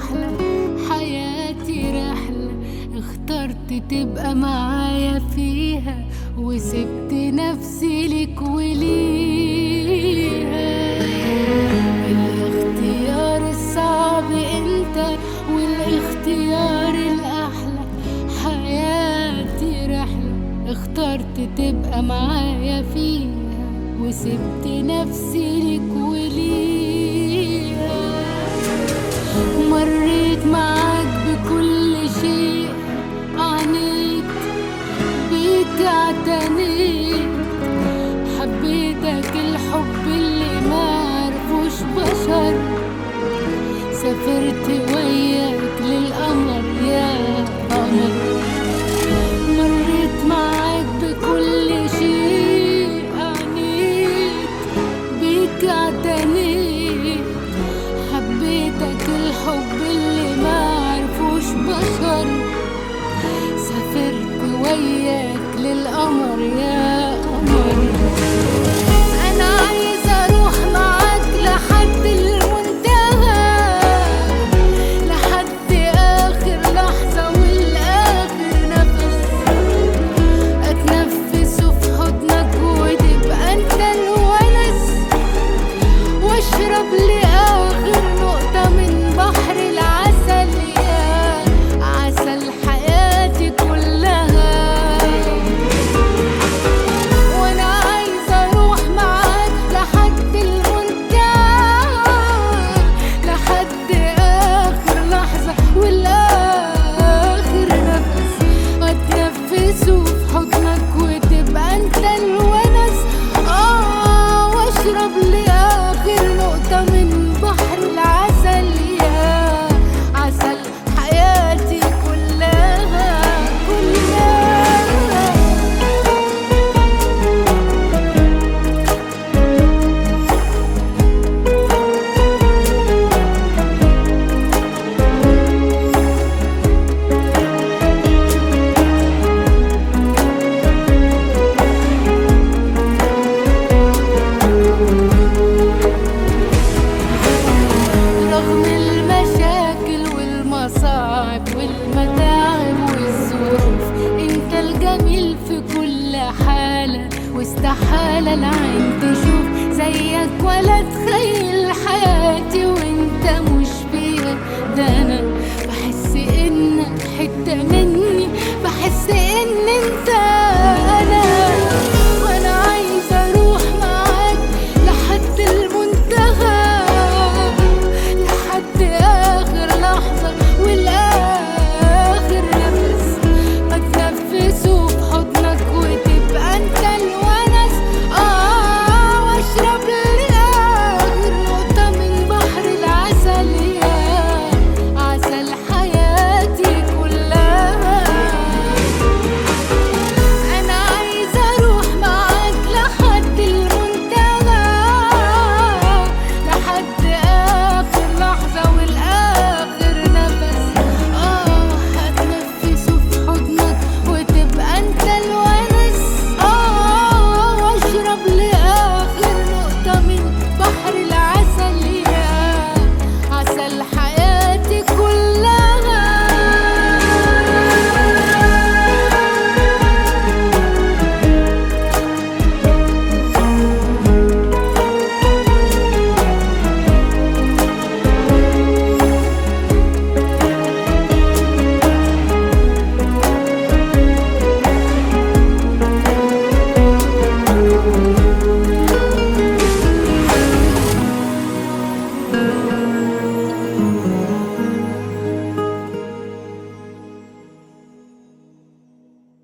أحلى حياتي رحلة اخترت تبقى معايا فيها وسبت نفسي لك وليها الاختيار الصعب انت والاختيار الأحلى حياتي رحلة اخترت تبقى معايا فيها وسبت نفسي لك وليها مريت معاك بكل شيء عانيت بيك اعتنيت حبيتك الحب اللي ما عرفوش بشر سافرت وياك للقمر يا قمر مريت معاك بكل شيء عانيت بيك اعتنيت حبيتك الحب اللي ما عرفوش بشر سافرت وياك للقمر يا قمر انا عايزه اروح معاك لحد المنتهى لحد اخر لحظه والاخر نفس اتنفس في حضنك وتبقى انت الونس واشرب لاخر نقطه من بحر العسل يا عسل حياتي كلها وانا عايزه اروح معاك لحد المنتهى لحد اخر لحظه والاخر نفس واتنفسه في حضنك وتبقى انت الونس اه واشرب لاخر نقطه من بحر العسل يا عسل حياتي كلها كلها رغم المشاكل والمصاعب والمتاعب والظروف انت الجميل في كل حالة واستحالة العين تشوف زيك ولا تخيل حياتي وانت